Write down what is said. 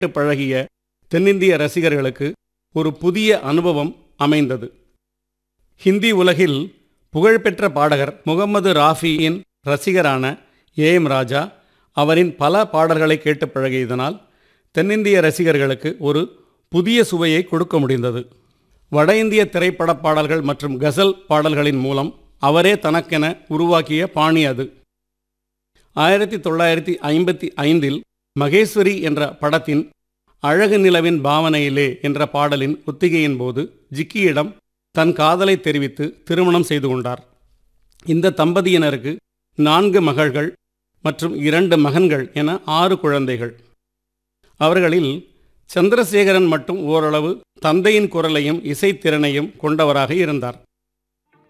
பழகிய தென்னிந்திய ரசிகர்களுக்கு ஒரு புதிய அனுபவம் அமைந்தது ஹிந்தி உலகில் புகழ்பெற்ற பாடகர் முகமது ராஃபியின் ரசிகரான ஏ எம் ராஜா அவரின் பல பாடல்களை கேட்டு பழகியதனால் தென்னிந்திய ரசிகர்களுக்கு ஒரு புதிய சுவையை கொடுக்க முடிந்தது வட இந்திய திரைப்பட பாடல்கள் மற்றும் கசல் பாடல்களின் மூலம் அவரே தனக்கென உருவாக்கிய பாணி அது ஆயிரத்தி தொள்ளாயிரத்தி ஐம்பத்தி ஐந்தில் மகேஸ்வரி என்ற படத்தின் அழகு நிலவின் பாவனையிலே என்ற பாடலின் ஒத்திகையின் போது ஜிக்கியிடம் தன் காதலை தெரிவித்து திருமணம் செய்து கொண்டார் இந்த தம்பதியினருக்கு நான்கு மகள்கள் மற்றும் இரண்டு மகன்கள் என ஆறு குழந்தைகள் அவர்களில் சந்திரசேகரன் மட்டும் ஓரளவு தந்தையின் குரலையும் இசைத்திறனையும் கொண்டவராக இருந்தார்